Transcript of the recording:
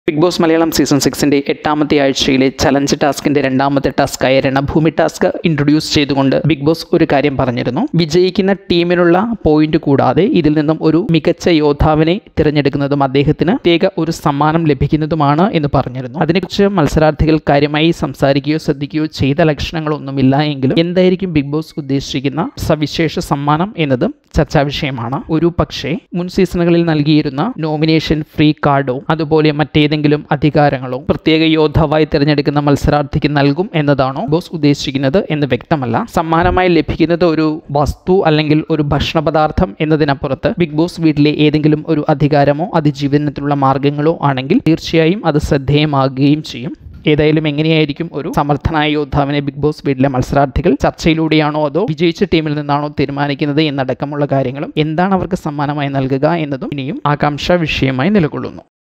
big Boss Malayalam season സിക്സിൻ്റെ എട്ടാമത്തെ ആഴ്ചയിലെ ചലഞ്ച് ടാസ്കിൻ്റെ രണ്ടാമത്തെ ടാസ്കായ രണഭൂമി ടാസ്ക് ഇൻട്രൊഡ്യൂസ് ചെയ്തുകൊണ്ട് ബിഗ് ബോസ് ഒരു കാര്യം പറഞ്ഞിരുന്നു വിജയിക്കുന്ന ടീമിനുള്ള പോയിന്റ് കൂടാതെ ഇതിൽ നിന്നും ഒരു മികച്ച യോദ്ധാവിനെ തിരഞ്ഞെടുക്കുന്നതും അദ്ദേഹത്തിന് പ്രത്യേക ഒരു സമ്മാനം ലഭിക്കുന്നതുമാണ് എന്ന് പറഞ്ഞിരുന്നു അതിനെക്കുറിച്ച് മത്സരാർത്ഥികൾ കാര്യമായി സംസാരിക്കുകയോ ശ്രദ്ധിക്കുകയോ ചെയ്ത ലക്ഷണങ്ങളൊന്നുമില്ല എങ്കിലും എന്തായിരിക്കും ബിഗ് ബോസ് ഉദ്ദേശിക്കുന്ന സവിശേഷ സമ്മാനം എന്നതും ചർച്ചാ വിഷയമാണ് ഒരു പക്ഷേ മുൻ സീസണുകളിൽ നൽകിയിരുന്ന നോമിനേഷൻ ഫ്രീ കാർഡോ അതുപോലെ മറ്റേതെങ്കിലും അധികാരങ്ങളോ പ്രത്യേക യോദ്ധാവായി തിരഞ്ഞെടുക്കുന്ന മത്സരാർത്ഥിക്ക് നൽകും എന്നതാണോ ബോസ് ഉദ്ദേശിക്കുന്നത് എന്ന് വ്യക്തമല്ല സമ്മാനമായി ലഭിക്കുന്നത് ഒരു വസ്തു അല്ലെങ്കിൽ ഒരു ഭക്ഷണ പദാർത്ഥം എന്നതിനപ്പുറത്ത് ബിഗ് ബോസ് വീട്ടിലെ ഏതെങ്കിലും ഒരു അധികാരമോ അതിജീവനത്തിലുള്ള മാർഗങ്ങളോ ആണെങ്കിൽ തീർച്ചയായും അത് ശ്രദ്ധേയമാകുകയും ചെയ്യും ഏതായാലും എങ്ങനെയായിരിക്കും ഒരു സമർത്ഥനായ യോദ്ധാവിനെ ബിഗ് ബോസ് വീട്ടിലെ മത്സരാർത്ഥികൾ ചർച്ചയിലൂടെയാണോ അതോ വിജയിച്ച ടീമിൽ നിന്നാണോ തീരുമാനിക്കുന്നത് എന്നടക്കമുള്ള കാര്യങ്ങളും എന്താണ് അവർക്ക് സമ്മാനമായി നൽകുക എന്നതും ഇനിയും ആകാംക്ഷ വിഷയമായി നിലകൊള്ളുന്നു